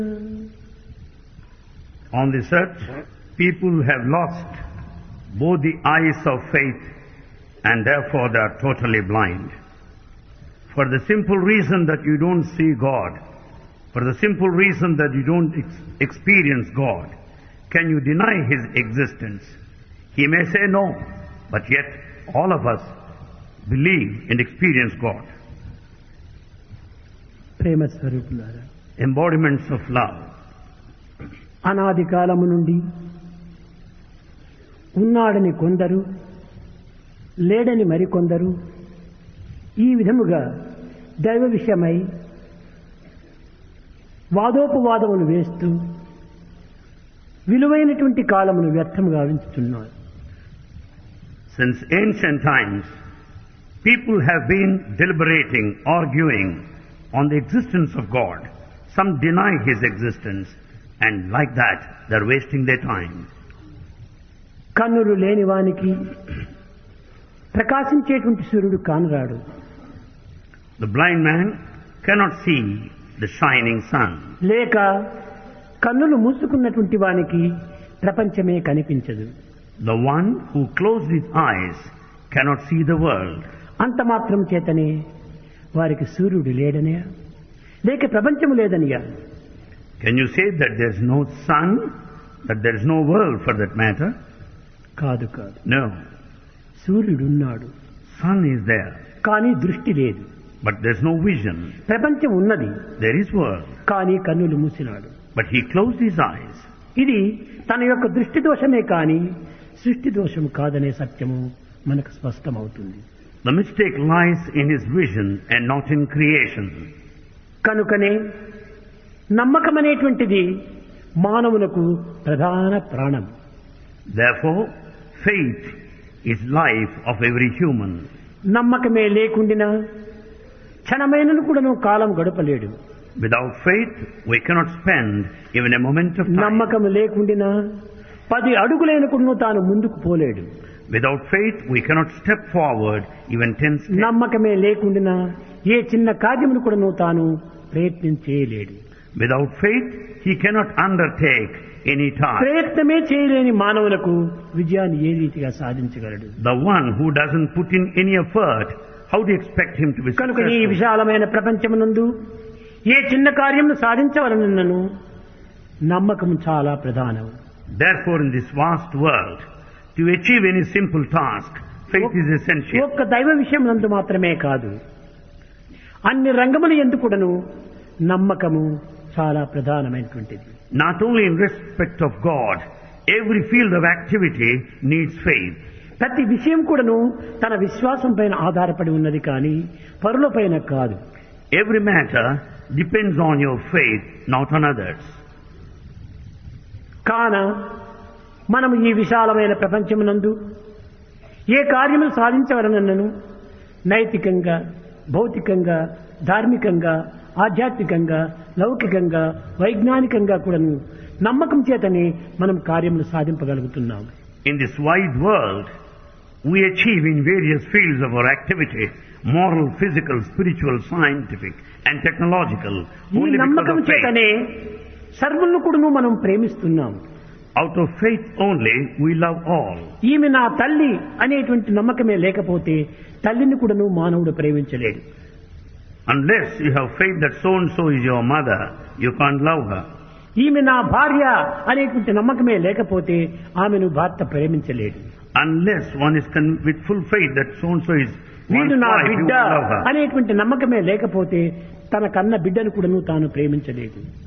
On this earth, people have lost both the eyes of faith and therefore they are totally blind. For the simple reason that you don't see God, for the simple reason that you don't ex- experience God, can you deny His existence? He may say no, but yet all of us believe and experience God. ప్రేమ స్వరూపులారా Embodiments of love. అనాది కాలము నుండి ఉన్నాడని కొందరు లేడని మరికొందరు ఈ విధముగా దైవ విషయమై వాదోపవాదములు వేస్తూ విలువైనటువంటి కాలమును వ్యర్థము గావించుతున్నారు Since ancient times, people have been deliberating, arguing on the existence of God. Some deny His existence, and like that, they're wasting their time. కన్నులు లేని వానికి ప్రకాశించేటువంటి సూర్యుడు కానరాడు The blind man cannot see the shining sun. లేక కన్నులు మూసుకున్నటువంటి వానికి ప్రపంచమే కనిపించదు The one who closed his eyes cannot see the world. అంత మాత్రం చేతనే వారికి సూర్యుడు లేడనే లేక ప్రపంచము లేదనియా Can you say that there's no sun, that there's no world for that matter? కాదు కాదు No. సూర్యుడున్నాడు Sun is there, కానీ దృష్టి లేదు but there's no vision. ప్రపంచం ఉన్నది There is world, కానీ కన్నులు మూసినాడు but he closed his eyes. ఇది తన యొక్క దృష్టి దోషమే కాని సృష్టి దోషం కాదనే సత్యము మనకు స్పష్టమవుతుంది The mistake lies in his vision and not in creation. కనుకనే నమ్మకం అనేటువంటిది మానవులకు ప్రధాన ప్రాణం Therefore, faith is life of every human. నమ్మకమే లేకుండినా క్షణమైనను కూడాను కాలం గడపలేడు Without faith, we cannot spend even a moment of time. నమ్మకం లేకుండినా పది అడుగులైన కూడాను తాను ముందుకు పోలేడు Without faith, we cannot step forward even ten steps. నమ్మకమే లేకుండినా ఏ చిన్న కార్యమును కూడాను తాను ప్రయత్నం చేయలేడు Without faith, he cannot undertake any task. ప్రయత్నమే చేయలేని మానవులకు విజయాన్ని ఏ రీతిగా సాధించగలడు The one who doesn't put in any effort, how do you expect him to be కనుక ఈ successful? విశాలమైన ప్రపంచమునందు ఏ చిన్న కార్యమును సాధించవలనను నమ్మకం చాలా ప్రధానం Therefore, in this vast world, to achieve any simple task, faith is essential. ఒక్క దైవ విషయం నందు మాత్రమే కాదు అన్ని రంగములు ఎందుకుడను నమ్మకము చాలా ప్రధానమైనటువంటిది Not only in respect of God, every field of activity needs faith. ప్రతి విషయం కూడాను తన విశ్వాసం పైన ఆధారపడి ఉన్నది కానీ పరుల పైన కాదు Every matter depends on your faith, not on others. కాన మనము ఈ విశాలమైన ప్రపంచమునందు ఏ కార్యము సాధించవలనను నైతికంగా భౌతికంగా ధార్మికంగా ఆధ్యాత్మికంగా లౌకికంగా వైజ్ఞానికంగా కూడాను నమ్మకం చేతనే మనం కార్యములు సాధింపగలుగుతున్నాం In this wide world, we achieve in various fields of our activity, moral, physical, spiritual, scientific, and technological, ఈ only because నమ్మకం of faith. చేతనే సర్వులను కూడాను మనం ప్రేమిస్తున్నాం Out of faith only, we love all. ఈమె నా తల్లి అనేటువంటి నమ్మకమే లేకపోతే తల్లిని కూడాను మానవుడు ప్రేమించలేడు Unless you have faith that so and so is your mother, you can't love her. ఈమె నా భార్య అనేటువంటి నమ్మకమే లేకపోతే ఆమెను భర్త ప్రేమించలేడు Unless one is con- with full faith that so and so is వీడు one's నా wife, you బిడ్డ will love her. అనేటువంటి నమ్మకమే లేకపోతే తన కన్న బిడ్డను కూడాను తాను ప్రేమించలేదు